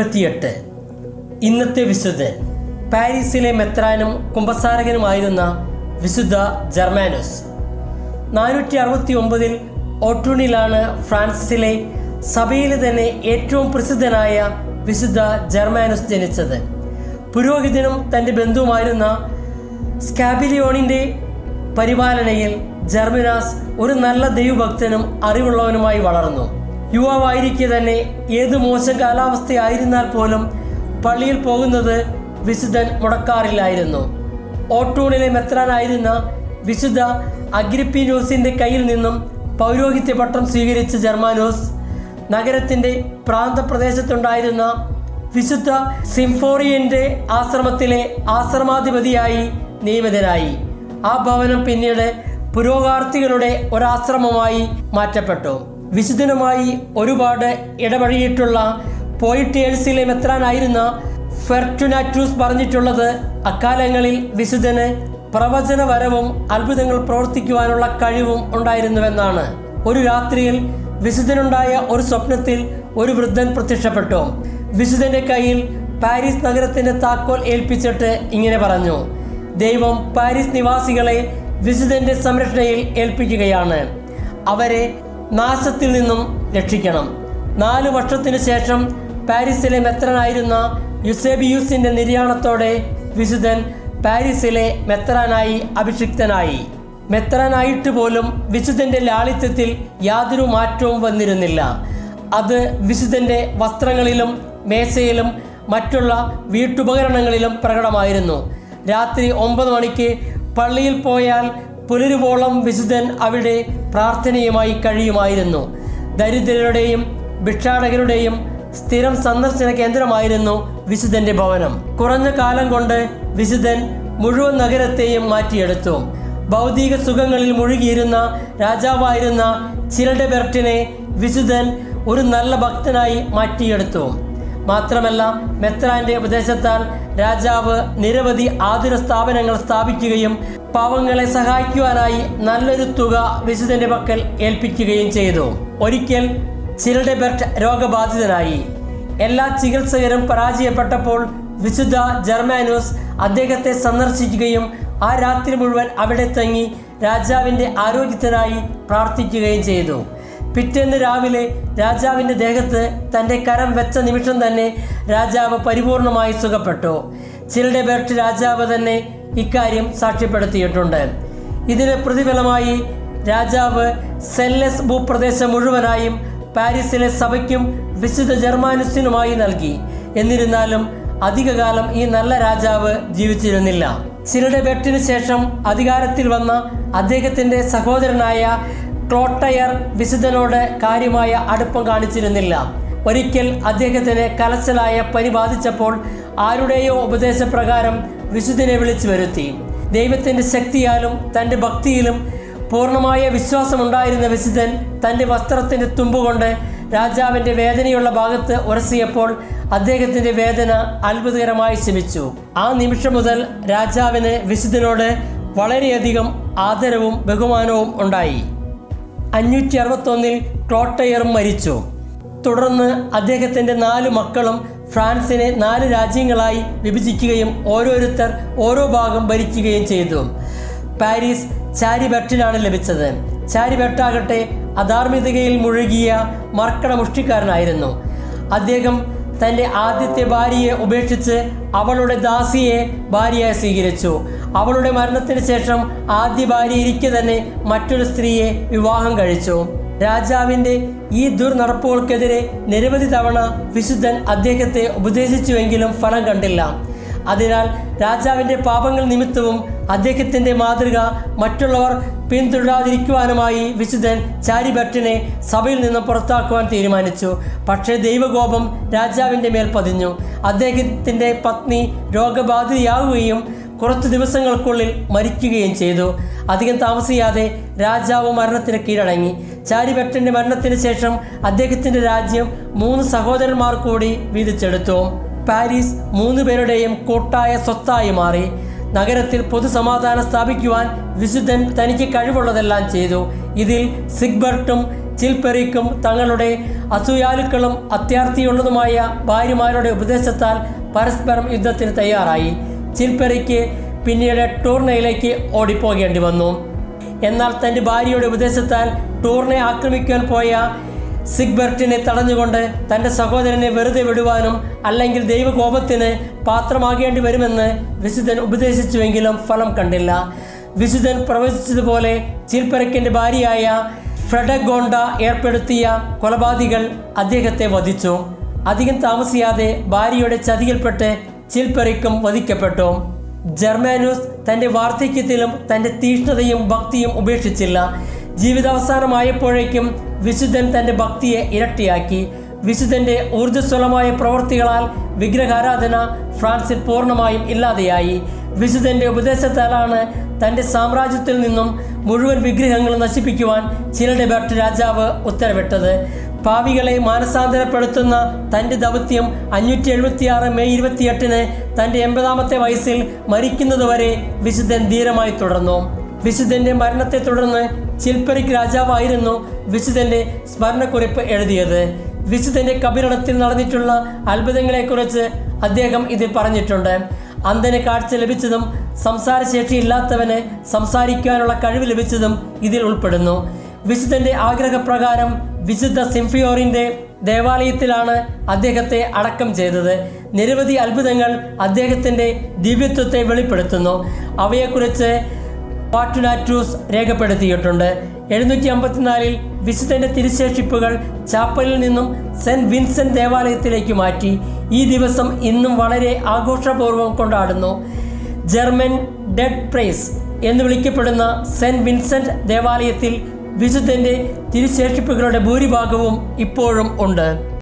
ഇരുപത്തിയെട്ട് ഇന്നത്തെ വിശുദ്ധൻ പാരീസിലെ മെത്രാനും കുമ്പസാരകനുമായിരുന്ന വിശുദ്ധ ജർമാനോസ് നാനൂറ്റി അറുപത്തി ഒമ്പതിൽ ഓട്ടൂണിലാണ് ഫ്രാൻസിലെ സഭയിലെ തന്നെ ഏറ്റവും പ്രസിദ്ധനായ വിശുദ്ധ ജർമാനോസ് ജനിച്ചത് പുരോഹിതനും തൻ്റെ ബന്ധുവുമായിരുന്ന സ്കാബിലിയോണിൻ്റെ പരിപാലനയിൽ ജർമിനാസ് ഒരു നല്ല ദൈവഭക്തനും അറിവുള്ളവനുമായി വളർന്നു യുവാവായിരിക്കെ തന്നെ ഏത് മോശം കാലാവസ്ഥയായിരുന്നാൽ പോലും പള്ളിയിൽ പോകുന്നത് വിശുദ്ധൻ മുടക്കാറില്ലായിരുന്നു ഓട്ടൂണിലെ മെത്രാനായിരുന്ന വിശുദ്ധ അഗ്രിപ്പിനോസിന്റെ കയ്യിൽ നിന്നും പൗരോഹിത്യ പട്ടം സ്വീകരിച്ച ജർമാനോസ് നഗരത്തിന്റെ പ്രാന്തപ്രദേശത്തുണ്ടായിരുന്ന വിശുദ്ധ സിംഫോറിയന്റെ ആശ്രമത്തിലെ ആശ്രമാധിപതിയായി നിയമിതനായി ആ ഭവനം പിന്നീട് പുരോഗാർത്ഥികളുടെ ഒരാശ്രമമായി മാറ്റപ്പെട്ടു വിശുദ്ധനുമായി ഒരുപാട് ഇടപഴകിയിട്ടുള്ള പോയിട്ടേഴ്സിലെ മെത്രാനായിരുന്ന ഫെർട്ടുനാറ്റൂസ് പറഞ്ഞിട്ടുള്ളത് അക്കാലങ്ങളിൽ വിശുദ്ധന് പ്രവചനവരവും അത്ഭുതങ്ങൾ പ്രവർത്തിക്കുവാനുള്ള കഴിവും ഉണ്ടായിരുന്നുവെന്നാണ് ഒരു രാത്രിയിൽ വിശുദ്ധനുണ്ടായ ഒരു സ്വപ്നത്തിൽ ഒരു വൃദ്ധൻ പ്രത്യക്ഷപ്പെട്ടു വിശുദ്ധന്റെ കയ്യിൽ പാരീസ് നഗരത്തിന്റെ താക്കോൽ ഏൽപ്പിച്ചിട്ട് ഇങ്ങനെ പറഞ്ഞു ദൈവം പാരീസ് നിവാസികളെ വിശുദ്ധന്റെ സംരക്ഷണയിൽ ഏൽപ്പിക്കുകയാണ് അവരെ നാശത്തിൽ നിന്നും രക്ഷിക്കണം നാല് വർഷത്തിനു ശേഷം പാരീസിലെ മെത്രനായിരുന്ന യുസേബിയൂസിന്റെ നിര്യാണത്തോടെ വിശുദ്ധൻ പാരീസിലെ മെത്രാനായി അഭിഷിക്തനായി മെത്രാനായിട്ട് പോലും വിശുദ്ധന്റെ ലാളിത്യത്തിൽ യാതൊരു മാറ്റവും വന്നിരുന്നില്ല അത് വിശുദ്ധന്റെ വസ്ത്രങ്ങളിലും മേശയിലും മറ്റുള്ള വീട്ടുപകരണങ്ങളിലും പ്രകടമായിരുന്നു രാത്രി ഒമ്പത് മണിക്ക് പള്ളിയിൽ പോയാൽ പുലരുവോളം വിശുദ്ധൻ അവിടെ പ്രാർത്ഥനയുമായി കഴിയുമായിരുന്നു ദരിദ്രരുടെയും ഭിക്ഷാടകരുടെയും സ്ഥിരം സന്ദർശന കേന്ദ്രമായിരുന്നു വിശുദ്ധന്റെ ഭവനം കുറഞ്ഞ കാലം കൊണ്ട് വിശുദ്ധൻ മുഴുവൻ നഗരത്തെയും മാറ്റിയെടുത്തു ഭൗതിക സുഖങ്ങളിൽ മുഴുകിയിരുന്ന രാജാവായിരുന്ന ചിരഡബെർട്ടിനെ വിശുദ്ധൻ ഒരു നല്ല ഭക്തനായി മാറ്റിയെടുത്തു മാത്രമല്ല മെത്രാന്റെ ഉപദേശത്താൽ രാജാവ് നിരവധി ആതുര സ്ഥാപനങ്ങൾ സ്ഥാപിക്കുകയും പാവങ്ങളെ സഹായിക്കുവാനായി നല്ലൊരു തുക വിശുദ്ധന്റെ പക്കൽ ഏൽപ്പിക്കുകയും ചെയ്തു ഒരിക്കൽ ചിരഡബെർട്ട് രോഗബാധിതനായി എല്ലാ ചികിത്സകരും പരാജയപ്പെട്ടപ്പോൾ വിശുദ്ധ ജർമാനൂസ് അദ്ദേഹത്തെ സന്ദർശിക്കുകയും ആ രാത്രി മുഴുവൻ അവിടെ തങ്ങി രാജാവിൻ്റെ ആരോഗ്യത്തിനായി പ്രാർത്ഥിക്കുകയും ചെയ്തു പിറ്റേന്ന് രാവിലെ രാജാവിൻ്റെ ദേഹത്ത് തൻ്റെ കരം വെച്ച നിമിഷം തന്നെ രാജാവ് പരിപൂർണമായി സുഖപ്പെട്ടു ചിൽഡെബെർട്ട് രാജാവ് തന്നെ ഇക്കാര്യം സാക്ഷ്യപ്പെടുത്തിയിട്ടുണ്ട് ഇതിന് പ്രതിഫലമായി രാജാവ് സെല്ലസ് ഭൂപ്രദേശം മുഴുവനായും പാരീസിലെ സഭയ്ക്കും വിശുദ്ധ ജർമാനുസിനുമായി നൽകി എന്നിരുന്നാലും അധികകാലം ഈ നല്ല രാജാവ് ജീവിച്ചിരുന്നില്ല ചിലയുടെ ബെട്ടിന് ശേഷം അധികാരത്തിൽ വന്ന അദ്ദേഹത്തിൻ്റെ സഹോദരനായ ക്ലോട്ടയർ വിശുദ്ധനോട് കാര്യമായ അടുപ്പം കാണിച്ചിരുന്നില്ല ഒരിക്കൽ അദ്ദേഹത്തിന് കലച്ചലായ പനി ബാധിച്ചപ്പോൾ ആരുടെയോ ഉപദേശപ്രകാരം വിശുദ്ധനെ വിളിച്ചു വരുത്തി ദൈവത്തിൻ്റെ ശക്തിയാലും തൻ്റെ ഭക്തിയിലും പൂർണ്ണമായ വിശ്വാസമുണ്ടായിരുന്ന വിശുദ്ധൻ തൻ്റെ വസ്ത്രത്തിൻ്റെ തുമ്പുകൊണ്ട് രാജാവിൻ്റെ വേദനയുള്ള ഭാഗത്ത് ഉരസിയപ്പോൾ അദ്ദേഹത്തിൻ്റെ വേദന അത്ഭുതകരമായി ശമിച്ചു ആ നിമിഷം മുതൽ രാജാവിന് വിശുദ്ധനോട് വളരെയധികം ആദരവും ബഹുമാനവും ഉണ്ടായി അഞ്ഞൂറ്റി അറുപത്തൊന്നിൽ ക്ലോട്ടയറും മരിച്ചു തുടർന്ന് അദ്ദേഹത്തിൻ്റെ നാല് മക്കളും ഫ്രാൻസിനെ നാല് രാജ്യങ്ങളായി വിഭജിക്കുകയും ഓരോരുത്തർ ഓരോ ഭാഗം ഭരിക്കുകയും ചെയ്തു പാരീസ് ചാരിബെട്ടിനാണ് ലഭിച്ചത് ചാരിബെട്ടാകട്ടെ അധാർമികതയിൽ മുഴുകിയ മർക്കട മുഷ്ടിക്കാരനായിരുന്നു അദ്ദേഹം തൻ്റെ ആദ്യത്തെ ഭാര്യയെ ഉപേക്ഷിച്ച് അവളുടെ ദാസിയെ ഭാര്യയായി സ്വീകരിച്ചു അവളുടെ മരണത്തിന് ശേഷം ആദ്യ ഭാര്യ ഇരിക്കെ തന്നെ മറ്റൊരു സ്ത്രീയെ വിവാഹം കഴിച്ചു രാജാവിൻ്റെ ഈ ദുർനടപ്പുകൾക്കെതിരെ നിരവധി തവണ വിശുദ്ധൻ അദ്ദേഹത്തെ ഉപദേശിച്ചുവെങ്കിലും ഫലം കണ്ടില്ല അതിനാൽ രാജാവിൻ്റെ പാപങ്ങൾ നിമിത്തവും അദ്ദേഹത്തിൻ്റെ മാതൃക മറ്റുള്ളവർ പിന്തുടരാതിരിക്കുവാനുമായി വിശുദ്ധൻ ചാരിബട്ടിനെ സഭയിൽ നിന്ന് പുറത്താക്കുവാൻ തീരുമാനിച്ചു പക്ഷേ ദൈവകോപം രാജാവിൻ്റെ മേൽ പതിഞ്ഞു അദ്ദേഹത്തിൻ്റെ പത്നി രോഗബാധിതയാവുകയും കുറച്ചു ദിവസങ്ങൾക്കുള്ളിൽ മരിക്കുകയും ചെയ്തു അധികം താമസിയാതെ രാജാവ് മരണത്തിന് കീഴടങ്ങി ചാരിബെട്ടൻ്റെ മരണത്തിന് ശേഷം അദ്ദേഹത്തിൻ്റെ രാജ്യം മൂന്ന് സഹോദരന്മാർ കൂടി വീതിച്ചെടുത്തു പാരീസ് മൂന്ന് പേരുടെയും കൂട്ടായ സ്വത്തായി മാറി നഗരത്തിൽ പൊതുസമാധാനം സ്ഥാപിക്കുവാൻ വിശുദ്ധൻ തനിക്ക് കഴിവുള്ളതെല്ലാം ചെയ്തു ഇതിൽ സിഗ്ബർട്ടും ചിൽപെറിക്കും തങ്ങളുടെ അസൂയാലുക്കളും അത്യാർത്ഥിയുള്ളതുമായ ഭാര്യമാരുടെ ഉപദേശത്താൽ പരസ്പരം യുദ്ധത്തിന് തയ്യാറായി ചിൽപെറിക്ക് പിന്നീട് ടൂർണയിലേക്ക് ഓടിപ്പോകേണ്ടി വന്നു എന്നാൽ തൻ്റെ ഭാര്യയുടെ ഉപദേശത്താൽ ടൂറിനെ ആക്രമിക്കാൻ പോയ സിഗ്ബർട്ടിനെ തടഞ്ഞുകൊണ്ട് തൻ്റെ സഹോദരനെ വെറുതെ വിടുവാനും അല്ലെങ്കിൽ ദൈവകോപത്തിന് പാത്രമാകേണ്ടി വരുമെന്ന് വിശുദ്ധൻ ഉപദേശിച്ചുവെങ്കിലും ഫലം കണ്ടില്ല വിശുദ്ധൻ പ്രവചിച്ചതുപോലെ ചിൽപ്പരക്കിൻ്റെ ഭാര്യയായ ഫ്രെഡഗോണ്ട ഏർപ്പെടുത്തിയ കൊലപാതകൾ അദ്ദേഹത്തെ വധിച്ചു അധികം താമസിയാതെ ഭാര്യയുടെ ചതിയിൽപ്പെട്ട് ചിൽപ്പറിക്കും വധിക്കപ്പെട്ടു ജർമാനൂസ് തൻ്റെ വാർദ്ധക്യത്തിലും തൻ്റെ തീഷ്ണതയും ഭക്തിയും ഉപേക്ഷിച്ചില്ല ജീവിതാവസാനമായപ്പോഴേക്കും വിശുദ്ധൻ തൻ്റെ ഭക്തിയെ ഇരട്ടിയാക്കി വിശുദ്ധൻ്റെ ഊർജ്ജസ്വലമായ പ്രവൃത്തികളാൽ വിഗ്രഹാരാധന ഫ്രാൻസിൽ പൂർണ്ണമായും ഇല്ലാതെയായി വിശുദ്ധൻ്റെ ഉപദേശത്താലാണ് തൻ്റെ സാമ്രാജ്യത്തിൽ നിന്നും മുഴുവൻ വിഗ്രഹങ്ങളും നശിപ്പിക്കുവാൻ ചിലഡെബർട്ട് രാജാവ് ഉത്തരവിട്ടത് പാവികളെ മാനസാന്തരപ്പെടുത്തുന്ന തൻ്റെ ദൗത്യം അഞ്ഞൂറ്റി എഴുപത്തിയാറ് മെയ് ഇരുപത്തിയെട്ടിന് തൻ്റെ എൺപതാമത്തെ വയസ്സിൽ മരിക്കുന്നതുവരെ വിശുദ്ധൻ ധീരമായി തുടർന്നു വിശുദ്ധന്റെ മരണത്തെ തുടർന്ന് ചിൽപ്പരിക് രാജാവായിരുന്നു വിശുദ്ധന്റെ സ്മരണക്കുറിപ്പ് എഴുതിയത് വിശുദ്ധന്റെ കബിരണത്തിൽ നടന്നിട്ടുള്ള അത്ഭുതങ്ങളെക്കുറിച്ച് അദ്ദേഹം ഇതിൽ പറഞ്ഞിട്ടുണ്ട് അന്ധന് കാഴ്ച ലഭിച്ചതും സംസാരശേഷിയില്ലാത്തവന് സംസാരിക്കാനുള്ള കഴിവ് ലഭിച്ചതും ഇതിൽ ഉൾപ്പെടുന്നു വിശുദ്ധന്റെ ആഗ്രഹപ്രകാരം വിശുദ്ധ സിംഫിയോറിന്റെ ദേവാലയത്തിലാണ് അദ്ദേഹത്തെ അടക്കം ചെയ്തത് നിരവധി അത്ഭുതങ്ങൾ അദ്ദേഹത്തിന്റെ ദിവ്യത്വത്തെ വെളിപ്പെടുത്തുന്നു അവയെക്കുറിച്ച് പാട്ടുനാറ്റൂസ് രേഖപ്പെടുത്തിയിട്ടുണ്ട് എഴുന്നൂറ്റി അമ്പത്തിനാലിൽ വിശുദ്ധന്റെ തിരുശേഷിപ്പുകൾ ചാപ്പലിൽ നിന്നും സെന്റ് വിൻസെന്റ് ദേവാലയത്തിലേക്ക് മാറ്റി ഈ ദിവസം ഇന്നും വളരെ ആഘോഷപൂർവ്വം കൊണ്ടാടുന്നു ജർമ്മൻ ഡെഡ് പ്രൈസ് എന്ന് വിളിക്കപ്പെടുന്ന സെന്റ് വിൻസെന്റ് ദേവാലയത്തിൽ വിശുദ്ധന്റെ തിരുശേഷിപ്പുകളുടെ ഭൂരിഭാഗവും ഇപ്പോഴും ഉണ്ട്